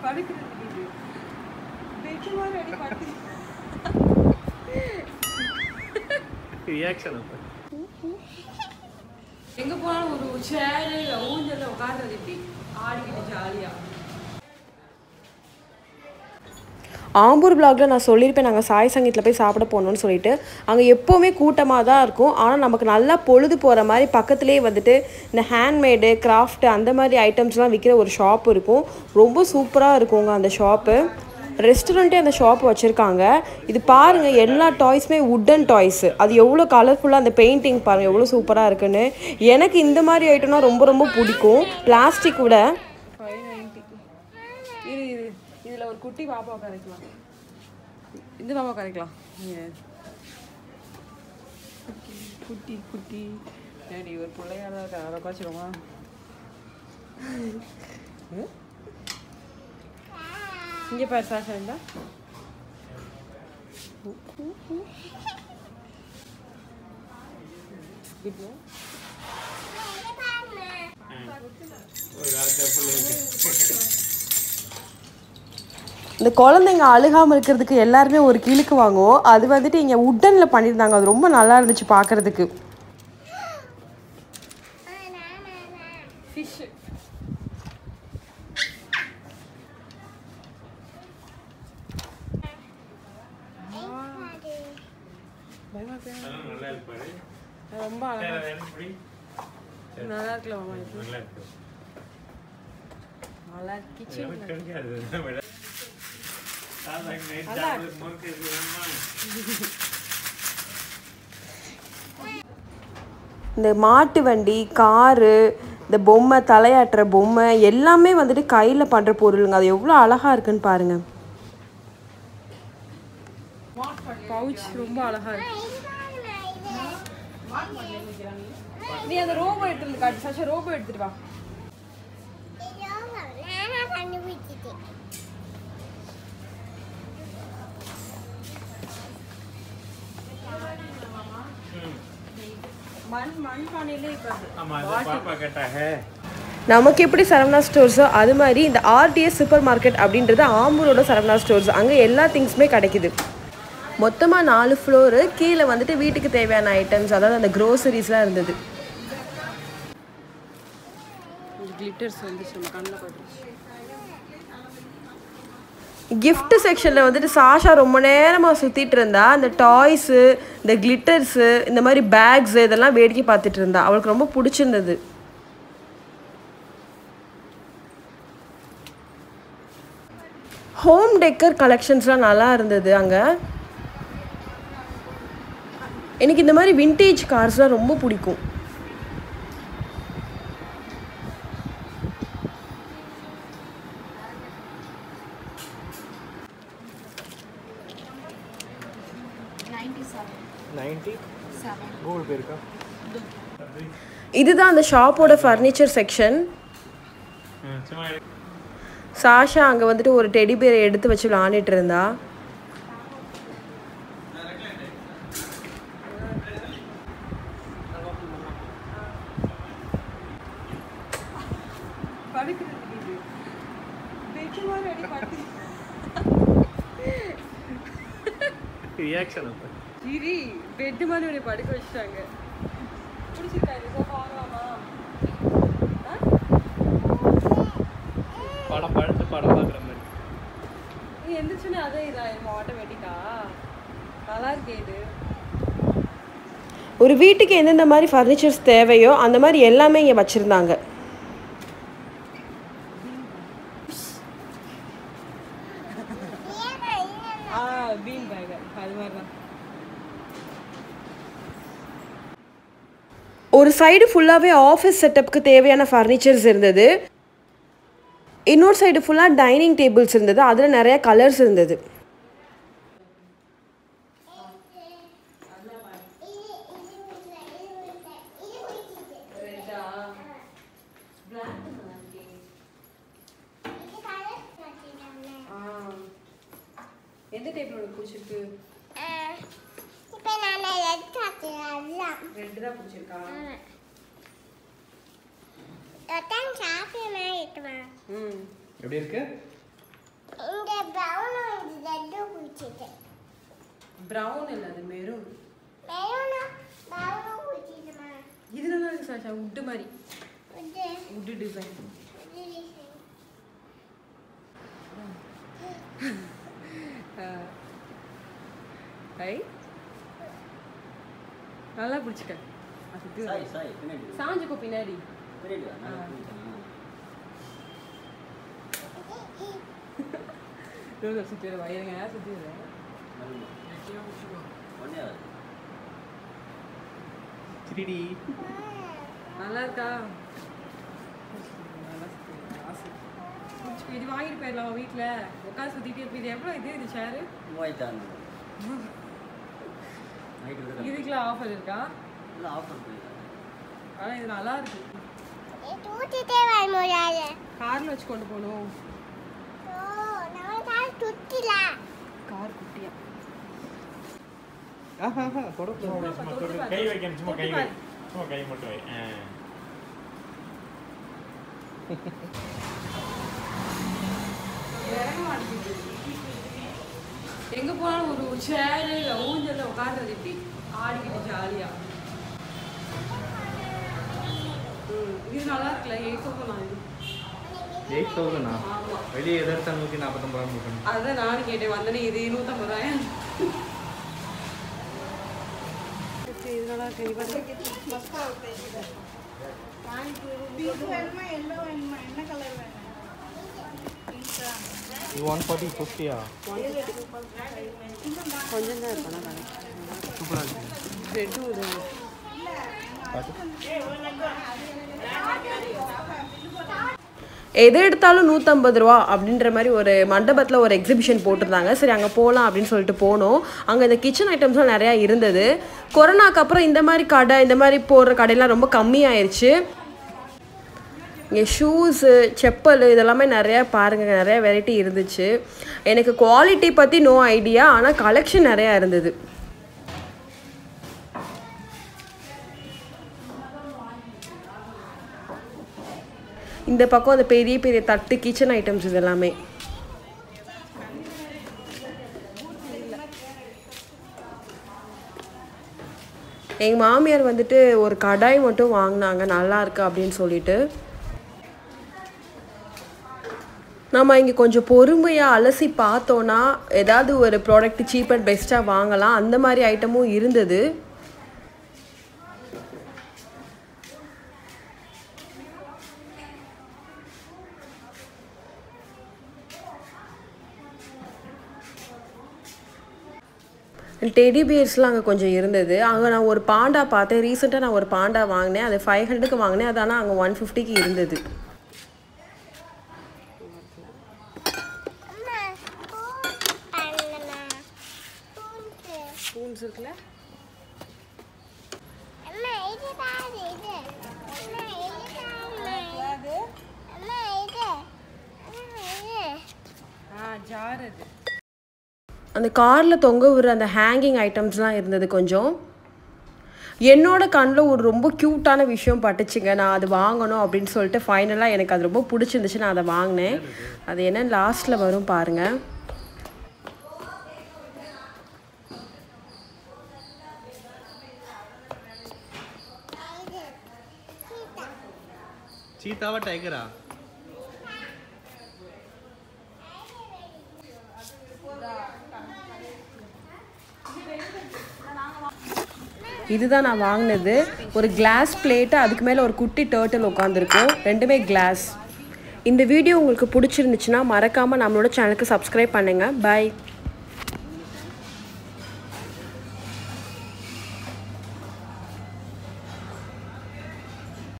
படுக்கிறது இது பெட்டு மாதிரி அடி படுத்து ரியாக்ஷன் அப்போ எங்க போனாலும் ஒரு சேரு ஊஞ்சல்ல உட்கார்றது இப்படி ஆடிக்கிட்டு ஜாலியா ஆம்பூர் பிளாக்ல நான் சொல்லியிருப்பேன் நாங்கள் சாய் சங்கீத்தில் போய் சாப்பிட போகணும்னு சொல்லிட்டு அங்கே எப்போவுமே கூட்டமாக தான் இருக்கும் ஆனால் நமக்கு நல்லா பொழுது போகிற மாதிரி பக்கத்துலேயே வந்துட்டு இந்த ஹேண்ட்மேடு கிராஃப்ட் அந்த மாதிரி ஐட்டம்ஸ்லாம் விற்கிற ஒரு ஷாப் இருக்கும் ரொம்ப சூப்பராக இருக்குங்க அந்த ஷாப்பு ரெஸ்டாரண்ட்டே அந்த ஷாப் வச்சுருக்காங்க இது பாருங்கள் எல்லா டாய்ஸுமே உட்டன் டாய்ஸ் அது எவ்வளோ கலர்ஃபுல்லாக அந்த பெயிண்டிங் பாருங்கள் எவ்வளோ சூப்பராக இருக்குன்னு எனக்கு இந்த மாதிரி ஐட்டம்னா ரொம்ப ரொம்ப பிடிக்கும் பிளாஸ்டிக் விட ஃபைவ் நைன்ட்டி இரு இரு இதில் ஒரு குட்டி பாப்பா கரைக்கலாம் இந்த பாப்பா கரைக்கலாம் குட்டி குட்டி ஏடி ஒரு பிள்ளையா தான் இருக்கா அதை உட்காச்சுக்கோமா இங்கே பாரு சாஷா இருந்தா குட் ஒரு காலத்தில் ஃபுல்லு இந்த குழந்தைங்க அழுகாமல் இருக்கிறதுக்கு எல்லாருமே ஒரு கிழுக்கு வாங்குவோம் அது வந்துட்டு இங்கே உட்டனில் பண்ணியிருந்தாங்க அது ரொம்ப நல்லா இருந்துச்சு பார்க்கறதுக்கு ஃபிஷ் நல்லா இருப்பாரு ரொம்ப அழகா வேற என்ன புடி? நல்லா இருக்குல்ல மாமா இது நல்லா இருக்கு நல்லா கிச்சன் எனக்கு கிடைக்காது விட அதான் நைட் சாப்பிட்டு முறுக்கு இது வேணுமா இந்த மாட்டு வண்டி காரு இந்த பொம்மை தலையாட்டுற பொம்மை எல்லாமே வந்துட்டு கையில் பண்ணுற பொருளுங்க அது எவ்வளோ அழகாக இருக்குன்னு பாருங்கள் பவுச் ரொம்ப அழகா இருக்கு நீ அந்த ரோபோ எடுத்துட்டு வந்து காட்டு சச்சா ரோபோ எடுத்துட்டு வா மண் மண் பானையிலே இருக்காது ஆமா அது பாப்பா கேட்டாக நமக்கு எப்படி சரவணா ஸ்டோர்ஸோ அது மாதிரி இந்த ஆர்டிஎஸ் சூப்பர் மார்க்கெட் அப்படின்றது ஆம்பூரோட சரவணா ஸ்டோர்ஸ் அங்கே எல்லா திங்ஸுமே கிடைக்குது மொத்தமாக நாலு ஃப்ளோரு கீழே வந்துட்டு வீட்டுக்கு தேவையான ஐட்டம்ஸ் அதாவது அந்த க்ரோசரிஸ்லாம் இருந்தது கிளிட்டர்ஸ் வந்துச்சு நம்ம கண்ணில் பட்டுருச்சு gift செக்ஷனில் வந்துட்டு சாஷா ரொம்ப நேரமாக சுற்றிட்டு இருந்தா அந்த டாய்ஸு இந்த கிளிட்டர்ஸு இந்த மாதிரி பேக்ஸு இதெல்லாம் வேடிக்கை பார்த்துட்டு இருந்தா அவளுக்கு ரொம்ப பிடிச்சிருந்தது ஹோம் டெக்கர் கலெக்ஷன்ஸ்லாம் நல்லா இருந்தது அங்கே எனக்கு இந்த மாதிரி விண்டேஜ் கார்ஸ்லாம் ரொம்ப பிடிக்கும் நைன்டி கூகுள் பே இருக்கா இதுதான் அந்த ஷாப்போட ஃபர்னிச்சர் செக்ஷன் ம், சும்மா எடு. சாஷா அங்கே வந்துட்டு ஒரு டெடி பேரை எடுத்து வச்சு விளாண்டுட்டு இருந்தா படுக்கிறது இது பெட்டு மாதிரி அடி படுத்து ரியாக்ஷன் அப்போ இரி பெட்டு மாதிரி உடைய படுக்க வச்சுட்டாங்க பிடிச்சிருக்கா இது சோஃபா வாங்கலாமா படம் படுத்து படம் பார்க்குற மாதிரி நீ எந்திரிச்சுன்னு அதே இதாயிருமா ஆட்டோமேட்டிக்கா நல்லா இருக்கே இது ஒரு வீட்டுக்கு எந்தெந்த மாதிரி ஃபர்னிச்சர்ஸ் தேவையோ அந்த மாதிரி எல்லாமே இங்கே வச்சுருந்தாங்க ஆ பீன் பேக் அது மாதிரி தான் ஒரு சைடு ஃபுல்லாகவே ஆஃபீஸ் செட்டப்புக்கு தேவையான ஃபர்னிச்சர்ஸ் இருந்தது இன்னொரு சைடு ஃபுல்லாக டைனிங் டேபிள்ஸ் இருந்தது அதில் நிறைய கலர்ஸ் இருந்தது எந்த டேபிள் உனக்கு பிடிச்சிருக்கு ரெண்டு தான் பிடிச்சிருக்கா ம் எப்படி இருக்கு ப்ரௌன் இல்லை அது மெரூன் மெரூனா மெரூனா ஊத்திடுமா இது நல்லா இருக்கு சாஷா உட்டு மாதிரி உட்டு உட்டு டிசைன் உட்டு டிசைன் ஐ நல்லா பிடிச்சிக்க அது சாய் சாய் பின்னாடி சாஞ்சுக்கோ பின்னாடி பின்னாடி வா நான் பிடிக்கிறேன். ரோலர் சுற்றி வர வயிறுங்க சுற்றி வர வருமா? ஒண்ணே ஆகாது. த்ரீடி நல்லா இருக்கா நல்லா சுத்தி வர, ஆசை. பிடிச்சிக்கோ. இது வாங்கிட்டு போயிடலாம் வீட்டில் உட்காந்து சுற்றிட்டே இருப்போம் இது எவ்வளோ இது இது சேரு மூவாயிரத்து அறுநூறு. நைட்டு விட இதுக்கெல்லாம் ஆஃபர் இருக்கா இல்லை ஆஃபர் போயிருக்காங்க ஆனால் இது நல்லா இருக்கு இது ஊத்திட்டே வர முடியாது காரில் வச்சு கொண்டு போகணும் ஓ நம்ம தான் சுத்தில கார் குட்டியா கை வைக்கணும் சும்மா கை வை சும்மா கை மட்டும் வை ஆ. எங்க போனாலும் ஒரு ஒரு சேரு இல்லை ஊஞ்சல்ல உட்கார்றது இப்படி ஆடிக்கிட்டு ஜாலியா ம், இது நல்லா இருக்குல்ல எயிட் தௌசண்ட் இது எயிட் தௌசண்டா ஆமா வெளியே எதிர்த்தா நூற்றி நாற்பத்தொம்பது ரூபா கொடுக்கணும் அதுதான் நானும் கேட்டேன் வந்தனே இது நூற்றம்பது ரூபாயா சரி, இது நல்லா இருக்கு இது பாருங்க. இது ஒன் ஃபார்ட்டி ஃபிஃப்டியா கொஞ்சம் தான் இருக்கும் ஆனால் சூப்பராக இருக்கு ரெட்டும் இது எது எடுத்தாலும் நூற்றம்பது ரூபா அப்படின்ற மாதிரி ஒரு மண்டபத்தில் ஒரு எக்ஸிபிஷன் போட்டிருந்தாங்க சரி அங்கே போகலாம் அப்படின்னு சொல்லிட்டு போனோம் அங்கே இந்த கிச்சன் ஐட்டம்ஸ்லாம் நிறையா இருந்தது கொரோனாக்கு அப்புறம் இந்த மாதிரி கடை இந்த மாதிரி போடுற கடையெல்லாம் ரொம்ப கம்மியாயிருச்சு இங்கே ஷூஸு செப்பல் இதெல்லாமே நிறையா பாருங்கள் நிறையா வெரைட்டி இருந்துச்சு எனக்கு குவாலிட்டி பற்றி நோ ஐடியா ஆனால் கலெக்ஷன் நிறையா இருந்தது இந்த பக்கம் அந்த பெரிய பெரிய தட்டு கிச்சன் ஐட்டம்ஸ் இது எல்லாமே எங்கள் மாமியார் வந்துட்டு ஒரு கடாய் மட்டும் வாங்கினாங்க நல்லா இருக்கு அப்படின்னு சொல்லிட்டு நம்ம இங்கே கொஞ்சம் பொறுமையாக அலசி பார்த்தோன்னா ஏதாவது ஒரு ப்ராடக்ட் சீப் அண்ட் பெஸ்ட்டாக வாங்கலாம் அந்த மாதிரி ஐட்டமும் இருந்தது டெடி பியர்ஸ்லாம் அங்கே கொஞ்சம் இருந்தது அங்கே நான் ஒரு பாண்டா பார்த்தேன் ரீசெண்டாக நான் ஒரு பாண்டா வாங்கினேன் அது ஃபைவ் ஹண்ட்ரடுக்கு வாங்கினேன் அது ஆனால் அங்கே ஒன் ஃபிஃப்டிக்கு இருந்தது அம்மா ஸ்பூன் பண்ணமா ஸ்பூன்ஸ் ஸ்பூன்ஸ் இருக்குல்ல அம்மா இது பாரு இது அம்மா இது பாரு அம்மா இது அம்மா இது ஆ ஜார் அது அந்த காரில் தொங்க விடுற அந்த ஹேங்கிங் ஐட்டம்ஸ்லாம் இருந்தது கொஞ்சம் என்னோட கண்ணில் ஒரு ரொம்ப க்யூட்டான விஷயம் பட்டுச்சுங்க நான் அது வாங்கணும் அப்படின்னு சொல்லிட்டு ஃபைனலாக எனக்கு அது ரொம்ப பிடிச்சிருந்துச்சு நான் அதை வாங்கினேன் அது என்ன லாஸ்ட்டில் வரும் பாருங்கள் சீத்தாவா டைகரா இதுதான் நான் வாங்கினது ஒரு கிளாஸ் பிளேட்டு அதுக்கு மேலே ஒரு குட்டி டேர்ட்டில் உட்காந்துருக்கும் ரெண்டுமே கிளாஸ் இந்த வீடியோ உங்களுக்கு பிடிச்சிருந்துச்சுன்னா மறக்காமல் நம்மளோட சேனலுக்கு சப்ஸ்கிரைப் பண்ணுங்கள் பை